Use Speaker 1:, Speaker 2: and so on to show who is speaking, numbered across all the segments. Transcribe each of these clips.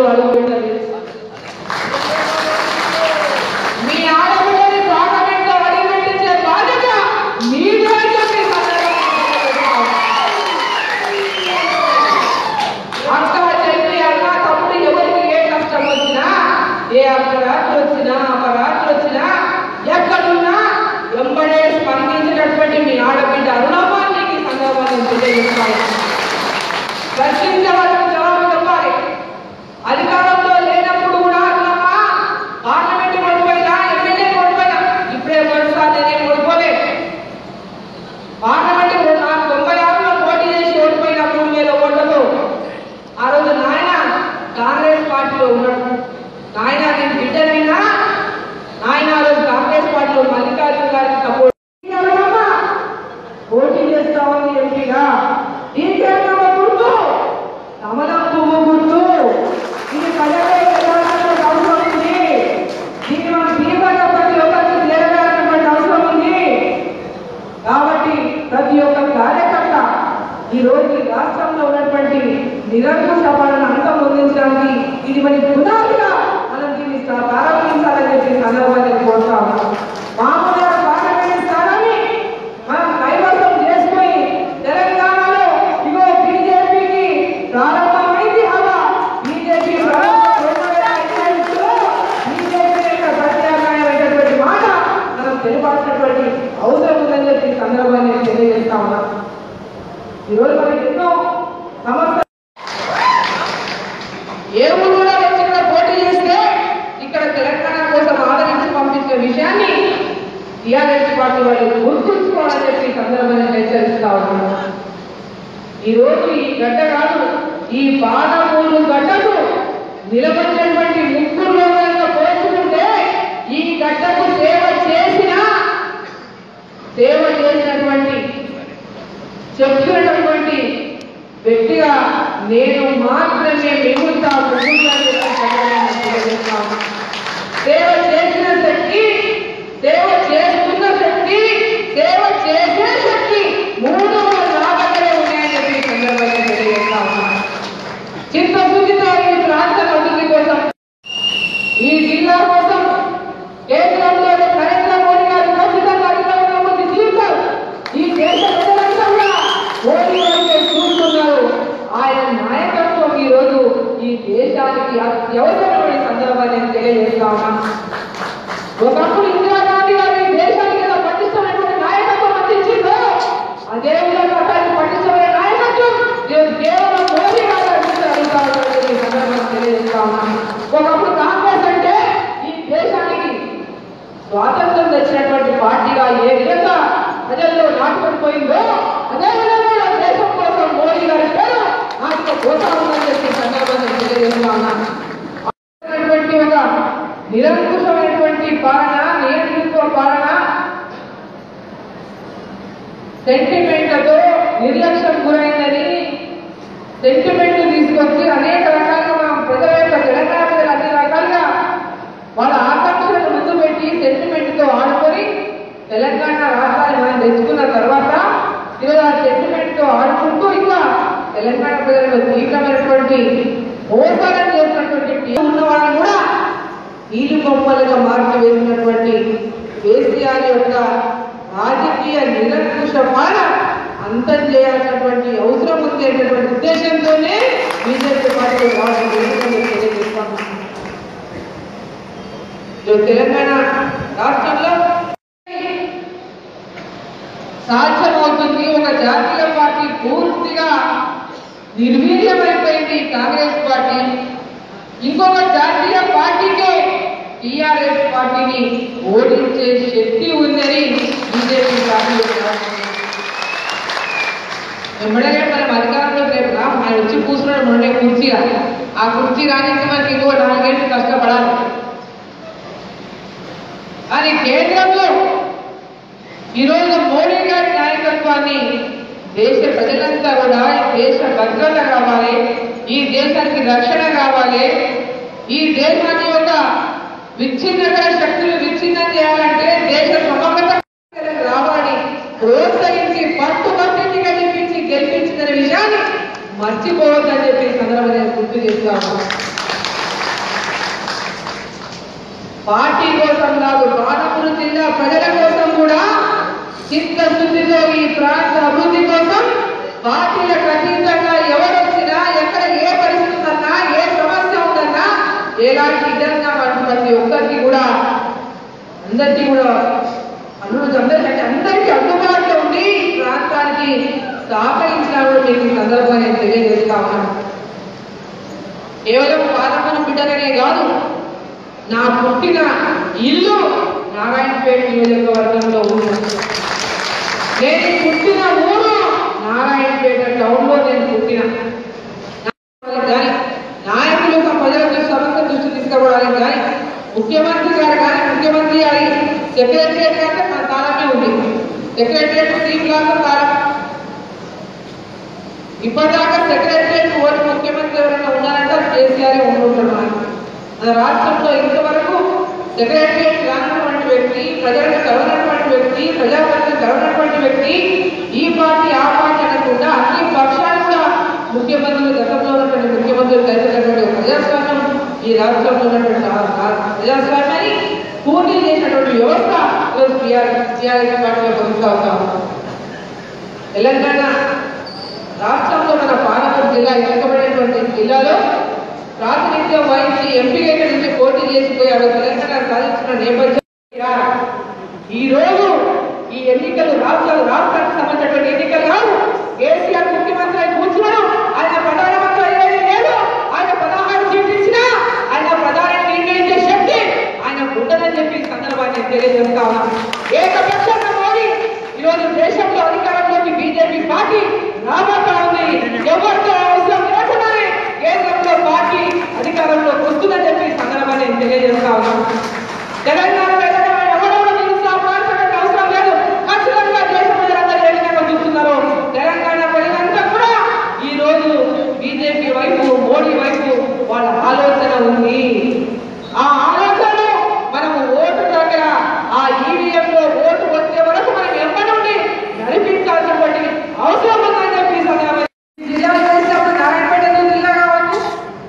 Speaker 1: అడుగు పెట్టలేదు మీ ఆడపిల్లని పార్లమెంట్ లో అడిగిపెట్టించే బాధ్యత మీదే అని చెప్పి ఈ సందర్భంగా అక్క చెల్లి అన్న తమ్ముడు ఎవరికి ఏ కష్టం వచ్చినా ఏ అర్ధరాత్రి వచ్చినా అపరాత్రి వచ్చినా ఎక్కడున్నా వెంబడే స్పందించినటువంటి మీ ఆడబిడ్డ అరుణమ్మాన్ని ఈ సందర్భాన్ని తెలియజేస్తాను ప్రశ్నించవలసిన జవాబు చెప్పాలి అధికారంలో లేనప్పుడు కూడా అరుణమ్మ పార్లమెంట్ ఓడిపోయినా ఎమ్మెల్యే ఓడిపోయినా ఇప్పుడే ఓడిసారి నేనేం ఓడిపోలేదు పార్లమెంట్ నాకు తొంభై ఆరులో పోటీ చేసి ఓడిపోయిన మూడు వేల ఓట్లతో ఆ రోజు నాయన కాంగ్రెస్ పార్టీలో ఉన్నాడు నాయన నేను బిడ్డనైనా నాయన ఆ రోజు కాంగ్రెస్ పార్టీలో మల్లికార్జున గారికి సపోర్ట్ పోటీ చేస్తామని ఎంపీగా దీనికన్నా గుర్తు కమలం పువ్వు గుర్తు ఇది ప్రజల్లో వెళ్ళాల్సిన అవసరం ఉంది దీన్ని మనం తీవ్రంగా ప్రతి ఒక్కరికి చేరవేయాల్సినటువంటి అవసరం ఉంది కాబట్టి ప్రతి ఒక్క కార్యకర్త ఈ రోజు ఈ రాష్ట్రంలో ఉన్నటువంటి నిరంకుశ పాలన అంతం పొందించడానికి ఇది మరి పునాదిగా మనం దీన్ని స్థా- ప్రారంభించాలని చెప్పి ఈ సందర్భాన్ని కోరుతా ఉన్నాం మామూలుగా పార్లమెంట్ స్థానాన్ని మనం కైవసం చేసుకొని తెలంగాణలో ఇగో బీజేపీకి ప్రారంభమైంది హవా బీజేపీ బీజేపీ యొక్క ప్రత్యామ్నాయమైనటువంటి మాట మనం తెలిపాల్సినటువంటి అవసరం ఉందని చెప్పి ఈ సందర్భాన్ని నేను తెలియజేస్తా ఉన్నా ఈరోజు మనకి ఎన్నో సమస్య ఏ ఊళ్ళో వచ్చి ఇక్కడ పోటీ చేస్తే ఇక్కడ తెలంగాణ కోసం ఆదరించి పంపించిన విషయాన్ని టీఆర్ఎస్ పార్టీ వాళ్ళు గుర్తుంచుకోవాలని చెప్పి ఈ సందర్భంగా హెచ్చరిస్తా ఉన్నాను ఈ రోజు ఈ గడ్డ కాదు ఈ పాదమూలు గడ్డకు నిలబడినటువంటి ముగ్గురులో కనుక పోల్చుకుంటే ఈ గడ్డకు సేవ చేసిన సేవ చేసినటువంటి చెప్పినటువంటి వ్యక్తిగా నేను మాత్రమే మిగులుతా మిగులుతానని చెప్పి సందర్భంగా తెలియజేస్తా ఉన్నాను. సేవ చేసిన శక్తి సేవ చేస్తున్న శక్తి సేవ చేసే శక్తి మూడు నా దగ్గరే ఉన్నాయని చెప్పి ఈ సందర్భంగా తెలియజేస్తా ఉన్నాను చిత్తశుద్ధితో ఈ ప్రాంత అభివృద్ధి కోసం ఈ జిల్లా కోసం కేంద్రంలో నరేంద్ర మోడీ గారు ఖచ్చితంగా అధికారంలో ముందు తీరుతారు ఈ దేశ ప్రజలంతా కూడా మోడీ వైపే చూస్తున్నారు ఆయన నాయకత్వం ఈ రోజు ఈ దేశానికి అత్యవసరమైన సందర్భాన్ని నేను తెలియజేస్తా ఉన్నాను ఒకప్పుడు ఇందిరాగాంధీ గారు ఈ దేశానికి ఏదో పటిష్టమైనటువంటి నాయకత్వం అందించిందో అదే విధంగా దానికి పటిష్టమైన నాయకత్వం ఈరోజు కేవలం మోదీ గారు అందించారు ఈ సందర్భంగా తెలియజేస్తా ఉన్నాను ఒకప్పుడు కాంగ్రెస్ అంటే ఈ దేశానికి స్వాతంత్రం తెచ్చినటువంటి పార్టీగా ఏ విధంగా ప్రజల్లో నాటుకొని పోయిందో అదే విధంగా మన దేశం కోసం మోడీ గారి పేరు నాటుకు పోతా ఉందని చెప్పి ఈ సందర్భంగా తెలియజేస్తా ఉన్నాను ఉన్నటువంటి ఒక నిరంకుశమైనటువంటి పాలన నియంత్రిత్వ పాలన సెంటిమెంట్లతో నిర్లక్ష్యం గురైందని సెంటిమెంట్ తీసుకొచ్చి అనేక రకాలుగా మనం ప్రజల యొక్క తెలంగాణ ప్రజలు అన్ని రకాలుగా వాళ్ళ ఆకాంక్షలను ముందు పెట్టి సెంటిమెంట్ తో ఆడుకొని తెలంగాణ రాష్ట్రాన్ని మనం తెచ్చుకున్న తర్వాత ఈరోజు ఆ సెంటిమెంట్ తో ఆడుకుంటూ ఇంకా తెలంగాణ ప్రజలకు తీవ్రమైనటువంటి మోసాలను చేసినటువంటి టీం ఉన్న వాళ్ళని కూడా నీళ్ళు బొమ్మలుగా మార్చి వేసినటువంటి కేసీఆర్ యొక్క రాజకీయ నిరంకుశ పాలన అంతం చేయాల్సినటువంటి అవసరం ఉంది అనేటువంటి ఉద్దేశంతోనే బీజేపీ పార్టీ రావడం జరిగిందని తెలియజేస్తాను ఈరోజు తెలంగాణ రాష్ట్రంలో సాధ్యమవుతుంది ఒక జాతీయ పార్టీ పూర్తిగా నిర్వీర్యమైపోయింది కాంగ్రెస్ పార్టీ ఇంకొక జాతీయ పార్టీకే టిఆర్ఎస్ పార్టీని ఓడించే శక్తి ఉందని బీజేపీ పార్టీ వెంబడనే మనం అధికారంలో రేపు రా ఆయన వచ్చి కూర్చున్నాడు మొన్నే కుర్చీగా ఆ కుర్చీ రానికి మనకి ఇంకో నాలుగేళ్ళు కష్టపడాలి కానీ కేంద్రంలో ఈరోజు మోడీ గారి నాయకత్వాన్ని దేశ ప్రజలంతా కూడా ఈ దేశ భద్రత కావాలి ఈ దేశానికి రక్షణ కావాలి ఈ దేశాన్ని ఒక విచ్ఛిన్నకర శక్తులు విచ్ఛిన్నం చేయాలంటే దేశ సమగ్రత రావాలి ప్రోత్సహించి పట్టు పట్టించి కల్పించి గెలిపించిన విషయాన్ని మర్చిపోవద్దని చెప్పి ఈ సందర్భంగా నేను గుర్తు చేస్తాను పార్టీ కోసం కాదు పాలమూరు జిల్లా ప్రజల కోసం కూడా చిత్తశుద్ధితో ఈ ప్రాంత అభివృద్ధి కోసం పార్టీలకు అతీతంగా ఎవరు వచ్చినా ఎక్కడ ఏ పరిస్థితి ఉందన్నా ఏ సమస్య ఉందన్నా ఎలాంటి విధంగా మనం ప్రతి ఒక్కరికి కూడా అందరికీ కూడా అనురోజు అందరికీ అంటే అందరికీ అందుబాటులో ఉండి ఈ ప్రాంతానికి సహకరించినా కూడా మీకు ఈ సందర్భంగా నేను తెలియజేస్తా ఉన్నాను కేవలం పాలమూరు బిడ్డలనే కాదు నా పుట్టిన ఇల్లు నారాయణపేట నియోజకవర్గంలో ఉంది నేను పుట్టిన ఊరు నారాయణపేట టౌన్ లో నేను పుట్టిన కానీ నాయకులు ఒక ప్రజలకు సమస్య దృష్టి తీసుకోవడానికి కానీ ముఖ్యమంత్రి గారు కానీ ముఖ్యమంత్రి గారి సెక్రటరియట్ కంటే మన తాళమే ఉంది సెక్రటరియట్ సీట్ లాగా తాళం ఇప్పటిదాకా సెక్రటరియట్ ఓటు ముఖ్యమంత్రి ఎవరైనా ఉన్నారంటే అది కేసీఆర్ ఉంటుంటారు మనకి మన రాష్ట్రంలో ఇంతవరకు సెక్రటరియట్ రానటువంటి వ్యక్తి ప్రజలకు కలవనటువంటి వ్యక్తి ప్రజాపతికి కలవనటువంటి వ్యక్తి ఈ పార్టీ ఆ పార్టీ అనకుండా అన్ని పక్షాలు కూడా ముఖ్యమంత్రులు గతంలో ఉన్నటువంటి ముఖ్యమంత్రులు కలిసినటువంటి ఒక ప్రజాస్వామ్యం ఈ రాష్ట్రంలో ఉన్నటువంటి ఆ- ఆ ప్రజాస్వామ్యాన్ని పూర్తి చేసినటువంటి వ్యవస్థ ఈరోజు టీఆర్ఎస్ టీఆర్ఎస్ పార్టీలో కొనసాగుతా ఉంది. తెలంగాణ రాష్ట్రంలో మన పాలమూరు జిల్లా ఎన్నుకబడినటువంటి జిల్లాలో ప్రాతినిధ్యం వహించి ఎంపీగా నుంచి పోటీ చేసిపోయాడు తెలంగాణ సాధించిన నేపథ్యం ఈ రోజు ఈ ఎన్నికలు రాష్ట్రాలు రాష్ట్రానికి సంబంధించినటువంటి ఎన్నికలు కాదు కేసీఆర్ ముఖ్యమంత్రి అయి కూర్చున్నాడు ఆయన ప్రధానమంత్రి అయ్యేది లేదు ఆయన పదహారు సీట్లు ఇచ్చినా ఆయన ప్రధాని నిర్ణయించే శక్తి ఆయన ఉండదని చెప్పి ఈ సందర్భాన్ని నేను తెలియజేస్తా ఉన్నాను ఏకపక్షంగా మోడీ ఈరోజు దేశంలో అధికారంలోకి బీజేపీ పార్టీ రాబోతా ఉంది ఎవరితో అవసరం లేకుండానే కేంద్రంలో పార్టీ అధికారంలోకి వస్తుందని చెప్పి ఈ సందర్భాన్ని నేను తెలియజేస్తా ఉన్నాను తెలంగాణ తెలంగాణ ఎవరెవరు నిరుత్సాహపడాల్సిన అవసరం లేదు ఖచ్చితంగా దేశ ప్రజలందరూ ఏ విధంగా చూస్తున్నారు తెలంగాణ ప్రజలంతా కూడా ఈ రోజు బీజేపీ వైపు మోడీ వైపు వాళ్ళ ఆలోచన ఉంది ఆ ఆలోచన మనము ఓటు దగ్గర ఆ ఈవీఎం లో ఓటు వచ్చే వరకు మనం ఎప్పటి నుండి నడిపించాల్సినటువంటి అవసరం ఉందని చెప్పి ఈ సందర్భంగా జిల్లా చేసినప్పుడు నారాయణపేట ఎందుకు జిల్లా కావచ్చు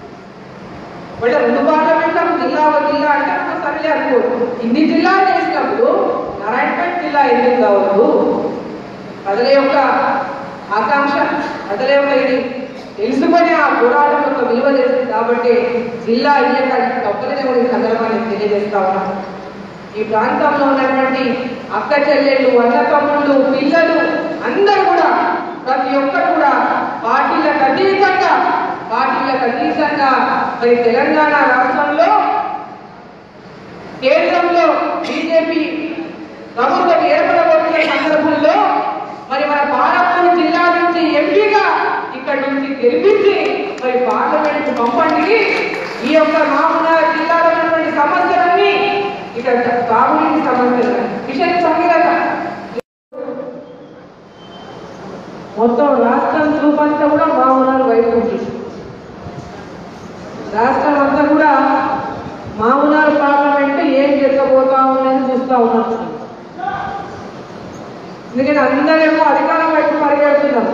Speaker 1: అంటే రెండు పార్లమెంట్లకు జిల్లా ఒక జిల్లా అంటే అప్పుడు సరిలే అనుకో ఇన్ని జిల్లాలు చేసినప్పుడు నారాయణపేట జిల్లా ఎందుకు కావద్దు ప్రజల యొక్క ఆకాంక్ష ప్రజల యొక్క ఇది తెలుసుకొని ఆ పోరాటం యొక్క విలువ చేసింది కాబట్టి జిల్లా అయ్యాక తప్పదని కూడా ఈ సందర్భాన్ని తెలియజేస్తా ఉన్నాను ఈ ప్రాంతంలో ఉన్నటువంటి అక్క చెల్లెళ్ళు అన్న తమ్ముళ్ళు పిల్లలు అందరూ కూడా ప్రతి ఒక్కరు కూడా పార్టీలకు అతీతంగా పార్టీలకు అతీతంగా మరి తెలంగాణ రాష్ట్రంలో కేంద్రంలో బీజేపీ ప్రభుత్వం ఏర్పడబోతున్న సందర్భంలో మరి మన పాలమూరు జిల్లా నుంచి ఎంపీగా ఇక్కడ నుంచి గెలిపించి మరి పార్లమెంట్ పంపండి ఈ యొక్క మామూలు జిల్లాలో ఉన్నటువంటి సమస్యలన్నీ ఇక్కడ తాగునీటి సమస్యలు మిషన్ సంగీత మొత్తం రాష్ట్రం చూపంతా కూడా మామూలు వైపు ఉంది రాష్ట్రం అంతా కూడా మామూలు పార్లమెంట్ ఏం జరగబోతా ఉందని చూస్తా ఉన్నాం ఎందుకంటే అందరేమో అధికారం వైపు పరిగెడుతున్నారు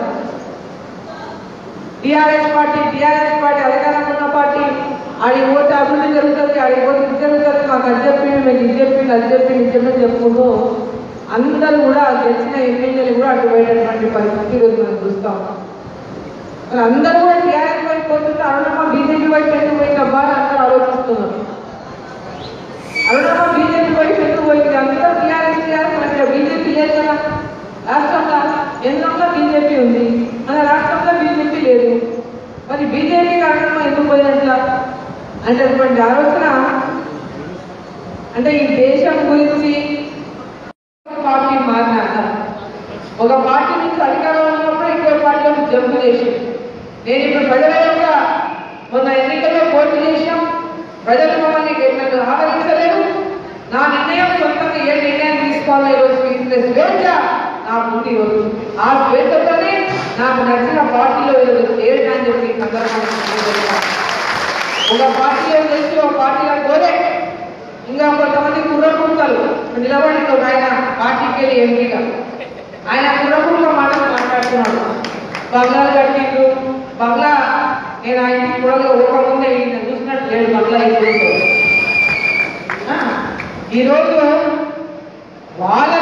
Speaker 1: టిఆర్ఎస్ పార్టీ టిఆర్ఎస్ పార్టీ అధికారం ఉన్న పార్టీ ఆడికి పోతే అభివృద్ధి జరుగుతుంది ఆడికి పోతే ఇది జరుగుతుంది మాకు అది చెప్పింది మీకు ఇది చెప్పింది అది చెప్పింది ఇది చెప్పింది చెప్పుకుంటూ అందరూ కూడా గెలిచిన ఎమ్మెల్యేలు కూడా అటు పోయేటటువంటి పరిస్థితి ఈరోజు మనం చూస్తా ఉన్నాం మరి అందరూ కూడా టీఆర్ఎస్ వైపు పోతుంటే అరుణమ్మ బీజేపీ వైపు ఎందుకు పోయిందబ్బా అని అందరూ ఆలోచిస్తున్నారు అరుణమ్మ బీజేపీ వైపు ఎందుకు పోయింది అందరూ టీఆర్ఎస్ టీఆర్ఎస్ మరి బీజేపీ లేదు కదా రాష్ట్రంలో కేంద్రంలో బీజేపీ ఉంది మన రాష్ట్రంలో బీజేపీ లేదు మరి బీజేపీ అరుణమ్మ ఎందుకు పోయినట్లా అనేటటువంటి ఆలోచన అంటే ఈ దేశం గురించి ఒక పార్టీ మారినాక ఒక పార్టీ నుంచి అధికారంలో ఉన్నప్పుడు ఇంకో పార్టీలోకి జంపు చేసి నేను ఇప్పుడు ప్రజల యొక్క మొన్న ఎన్నికల్లో పోటీ చేశాం ప్రజలు మమ్మల్ని నన్ను ఆదరించలేదు నా నిర్ణయం సొంతంగా ఏ నిర్ణయం తీసుకోవాలో ఈరోజు తీసుకునే స్వేచ్ఛ నాకు ఉంది ఈరోజు ఆ స్వేచ్ఛతోనే నాకు నచ్చిన పార్టీలో ఈరోజు చేరడం అని చెప్పి ఈ సందర్భంగా తెలియజేస్తున్నాను. ఒక పార్టీలో గెలిచి ఒక పార్టీలో పోలే ఇంకా కొంతమంది కుర్రకుంటలు నిలబడి ఒక ఆయన పార్టీకి వెళ్ళి ఎంపీగా ఆయన కుర్రకుంట మాటలు మాట్లాడుతున్నాడు బంగ్లాలు కట్టిండ్రు బంగ్లా నేను ఆయన కూడా ఒక ముందే ఈయన చూసినట్టు లేడు బంగ్లా ఇప్పుడు ఈరోజు వాళ్ళ